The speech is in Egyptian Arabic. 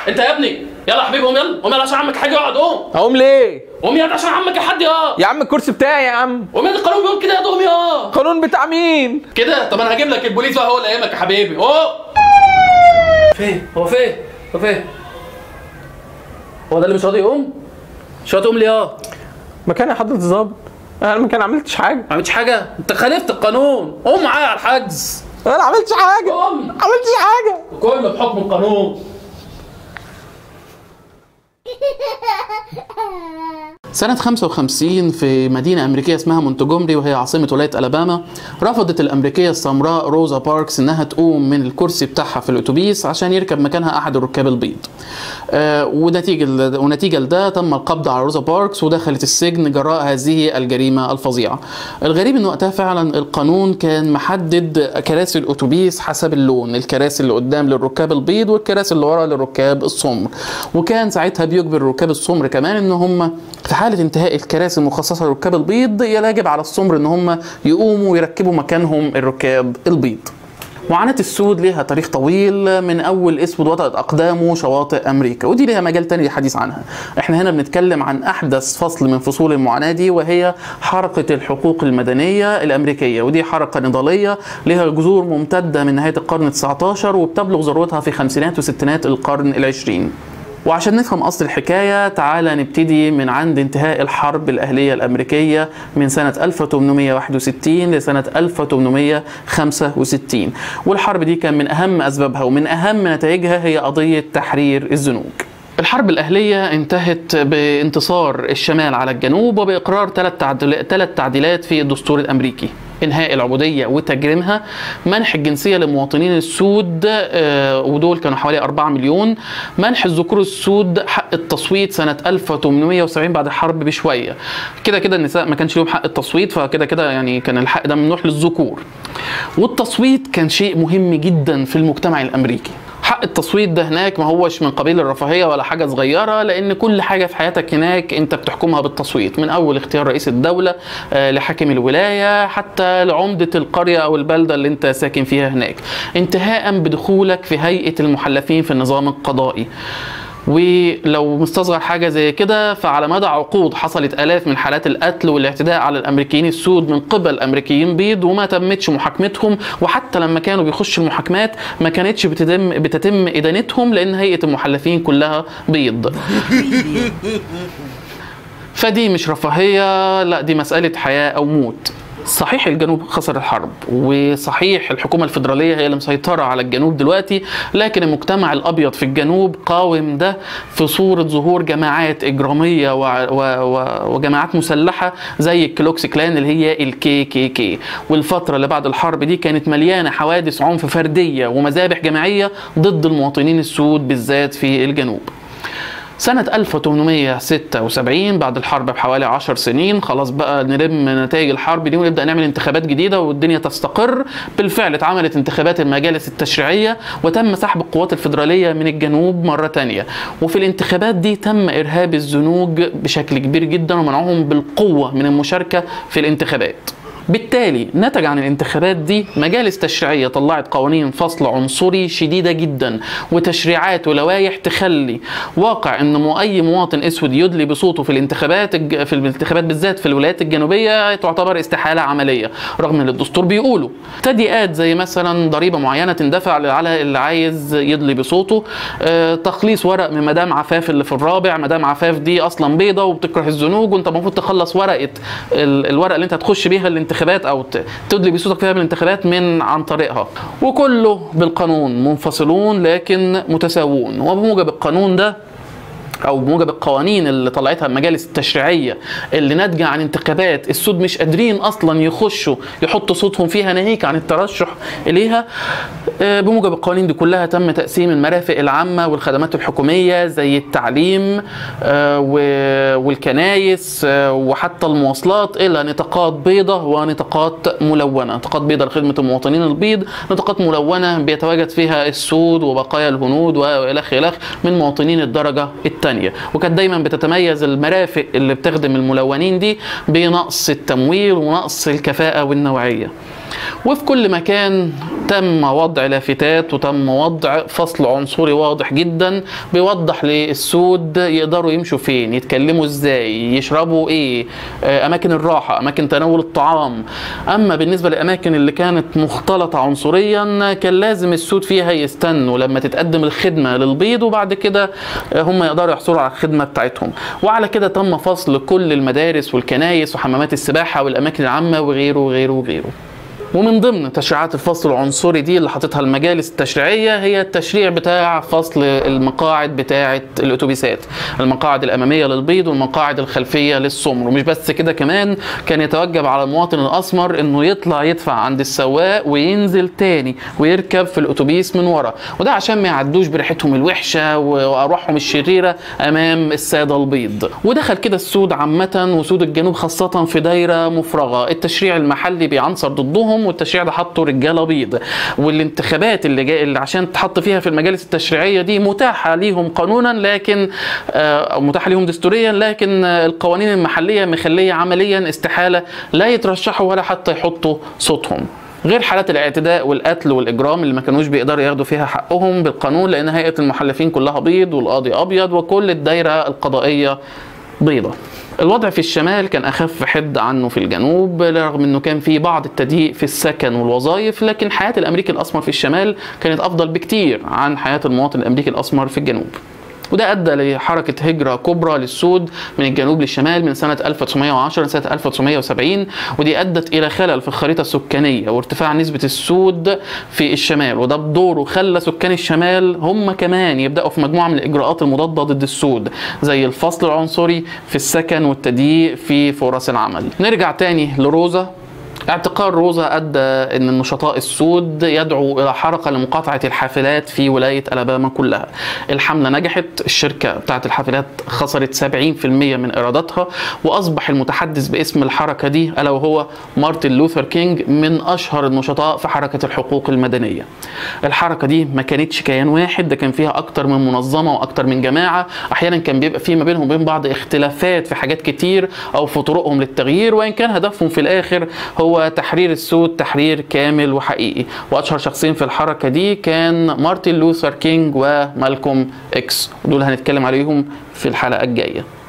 انت يا ابني يلا يا حبيبي قوم يلا قوم يلا عشان عمك حاجه يقعد قوم اقوم ليه قوم يلا عشان عمك يا حد يا يا عم الكرسي بتاعي يا عم قوم يلا القانون بيقول كده يا دوم يا قانون بتاع مين كده طب انا هجيب لك البوليس بقى هو اللي قايمك يا حبيبي اوه فين هو فين هو فين هو ده اللي مش راضي يقوم مش راضي يقوم ليه اه مكان يا حضرة الظابط انا ما كان عملتش حاجه ما عملتش حاجه انت خالفت القانون قوم معايا على الحجز انا ما عملتش حاجه قوم ما عملتش حاجه كله بحكم القانون سنة 55 في مدينة أمريكية اسمها مونتجومري وهي عاصمة ولاية ألاباما رفضت الأمريكية السمراء روزا باركس إنها تقوم من الكرسي بتاعها في الأتوبيس عشان يركب مكانها أحد الركاب البيض آه ونتيجة ونتيجة لده تم القبض على روزا باركس ودخلت السجن جراء هذه الجريمة الفظيعة الغريب إن وقتها فعلا القانون كان محدد كراسي الأتوبيس حسب اللون الكراسي اللي قدام للركاب البيض والكراسي اللي ورا للركاب السمر وكان ساعتها بيجبر الركاب السمر كمان ان هم في حاله انتهاء الكراسي المخصصه للركاب البيض يجب على السمر ان هم يقوموا ويركبوا مكانهم الركاب البيض معاناة السود ليها تاريخ طويل من أول اسود وطأت أقدامه شواطئ أمريكا ودي ليها مجال تاني للحديث عنها احنا هنا بنتكلم عن أحدث فصل من فصول المعاناة دي وهي حركة الحقوق المدنية الأمريكية ودي حركة نضالية لها جذور ممتدة من نهاية القرن ال19 وبتبلغ ذروتها في خمسينات وستينات القرن العشرين وعشان نفهم اصل الحكايه تعالى نبتدي من عند انتهاء الحرب الاهليه الامريكيه من سنه 1861 لسنه 1865 والحرب دي كان من اهم اسبابها ومن اهم نتائجها هي قضيه تحرير الزنوج الحرب الأهلية انتهت بانتصار الشمال على الجنوب وبإقرار ثلاث تعديل- ثلاث تعديلات في الدستور الأمريكي إنهاء العبودية وتجريمها منح الجنسية للمواطنين السود آه، ودول كانوا حوالي 4 مليون منح الذكور السود حق التصويت سنة 1870 بعد الحرب بشوية كده كده النساء ما كانش لهم حق التصويت فكده كده يعني كان الحق ده ممنوح للذكور والتصويت كان شيء مهم جدا في المجتمع الأمريكي حق التصويت ده هناك ما هوش من قبيل الرفاهيه ولا حاجه صغيره لان كل حاجه في حياتك هناك انت بتحكمها بالتصويت من اول اختيار رئيس الدوله آه، لحاكم الولايه حتى لعمده القريه او البلده اللي انت ساكن فيها هناك انتهاء بدخولك في هيئه المحلفين في النظام القضائي ولو مستصغر حاجه زي كده فعلى مدى عقود حصلت الاف من حالات القتل والاعتداء على الامريكيين السود من قبل امريكيين بيض وما تمتش محاكمتهم وحتى لما كانوا بيخشوا المحاكمات ما كانتش بتتم بتتم ادانتهم لان هيئه المحلفين كلها بيض فدي مش رفاهيه لا دي مساله حياه او موت صحيح الجنوب خسر الحرب وصحيح الحكومة الفيدرالية هي اللي مسيطرة على الجنوب دلوقتي لكن المجتمع الأبيض في الجنوب قاوم ده في صورة ظهور جماعات إجرامية و... و... و... وجماعات مسلحة زي الكلوكس كلان اللي هي الكي كي كي والفترة اللي بعد الحرب دي كانت مليانة حوادث عنف فردية ومذابح جماعية ضد المواطنين السود بالذات في الجنوب سنة 1876 بعد الحرب بحوالي 10 سنين خلاص بقى نلم نتائج الحرب دي ونبدأ نعمل انتخابات جديدة والدنيا تستقر بالفعل اتعملت انتخابات المجالس التشريعية وتم سحب القوات الفيدرالية من الجنوب مرة تانية وفي الانتخابات دي تم إرهاب الزنوج بشكل كبير جدا ومنعهم بالقوة من المشاركة في الانتخابات بالتالي نتج عن الانتخابات دي مجالس تشريعيه طلعت قوانين فصل عنصري شديده جدا وتشريعات ولوائح تخلي واقع ان مو- اي مواطن اسود يدلي بصوته في الانتخابات الج- في الانتخابات بالذات في الولايات الجنوبيه تعتبر استحاله عمليه رغم ان الدستور بيقوله تضييقات زي مثلا ضريبه معينه تندفع على اللي عايز يدلي بصوته آه، تخليص ورق من مدام عفاف اللي في الرابع مدام عفاف دي اصلا بيضه وبتكره الزنوج وانت المفروض تخلص ورقه ال- الورقه اللي انت هتخش بيها الانتخابات او ت- تدلي بصوتك فيها بالانتخابات من عن طريقها وكله بالقانون منفصلون لكن متساوون وبموجب القانون ده او بموجب القوانين اللي طلعتها المجالس التشريعيه اللي ناتجه عن انتخابات السود مش قادرين اصلا يخشوا يحطوا صوتهم فيها ناهيك عن الترشح اليها آه، بموجب القوانين دي كلها تم تقسيم المرافق العامه والخدمات الحكوميه زي التعليم آه، و- والكنايس آه، وحتى المواصلات الى نطاقات بيضاء ونطاقات ملونه نطاقات بيضاء لخدمه المواطنين البيض نطاقات ملونه بيتواجد فيها السود وبقايا الهنود والخ الخ من مواطنين الدرجه الثانيه وكانت دايما بتتميز المرافق اللي بتخدم الملونين دي بنقص التمويل ونقص الكفاءه والنوعيه وفي كل مكان تم وضع لافتات وتم وضع فصل عنصري واضح جدا بيوضح للسود يقدروا يمشوا فين يتكلموا ازاي يشربوا ايه آه، اماكن الراحه اماكن تناول الطعام اما بالنسبه للاماكن اللي كانت مختلطه عنصريا كان لازم السود فيها يستنوا لما تتقدم الخدمه للبيض وبعد كده آه، هم يقدروا يحصلوا على الخدمه بتاعتهم وعلى كده تم فصل كل المدارس والكنايس وحمامات السباحه والاماكن العامه وغيره وغيره وغيره ومن ضمن تشريعات الفصل العنصري دي اللي حاططها المجالس التشريعيه هي التشريع بتاع فصل المقاعد بتاعه الاتوبيسات المقاعد الاماميه للبيض والمقاعد الخلفيه للسمر ومش بس كده كمان كان يتوجب على المواطن الاسمر انه يطلع يدفع عند السواق وينزل تاني ويركب في الاتوبيس من ورا وده عشان ما يعدوش بريحتهم الوحشه وارواحهم الشريره امام الساده البيض ودخل كده السود عامه وسود الجنوب خاصه في دايره مفرغه التشريع المحلي بيعنصر ضدهم والتشريع ده حطه رجاله بيض والانتخابات اللي جاي اللي عشان تحط فيها في المجالس التشريعيه دي متاحه ليهم قانونا لكن آه، او متاحه ليهم دستوريا لكن آه، القوانين المحليه مخليه عمليا استحاله لا يترشحوا ولا حتى يحطوا صوتهم غير حالات الاعتداء والقتل والاجرام اللي ما كانوش بيقدروا ياخدوا فيها حقهم بالقانون لان هيئه المحلفين كلها بيض والقاضي ابيض وكل الدايره القضائيه بيضه الوضع في الشمال كان اخف حد عنه في الجنوب رغم انه كان في بعض التضييق في السكن والوظائف لكن حياه الامريكي الاسمر في الشمال كانت افضل بكتير عن حياه المواطن الامريكي الاسمر في الجنوب وده ادى لحركه هجره كبرى للسود من الجنوب للشمال من سنه 1910 لسنه 1970 ودي ادت الى خلل في الخريطه السكانيه وارتفاع نسبه السود في الشمال وده بدوره خلى سكان الشمال هم كمان يبداوا في مجموعه من الاجراءات المضاده ضد السود زي الفصل العنصري في السكن والتضييق في فرص العمل نرجع تاني لروزا اعتقال روزا ادى ان النشطاء السود يدعو الى حركه لمقاطعه الحافلات في ولايه الاباما كلها. الحمله نجحت، الشركه بتاعت الحافلات خسرت 70% من ايراداتها واصبح المتحدث باسم الحركه دي الا وهو مارتن لوثر كينج من اشهر النشطاء في حركه الحقوق المدنيه. الحركه دي ما كانتش كيان واحد ده كان فيها اكتر من منظمه واكتر من جماعه، احيانا كان بيبقى في ما بينهم وبين بعض اختلافات في حاجات كتير او في طرقهم للتغيير وان كان هدفهم في الاخر هو تحرير السود تحرير كامل وحقيقي واشهر شخصين في الحركه دي كان مارتن لوثر كينج ومالكوم اكس ودول هنتكلم عليهم في الحلقه الجايه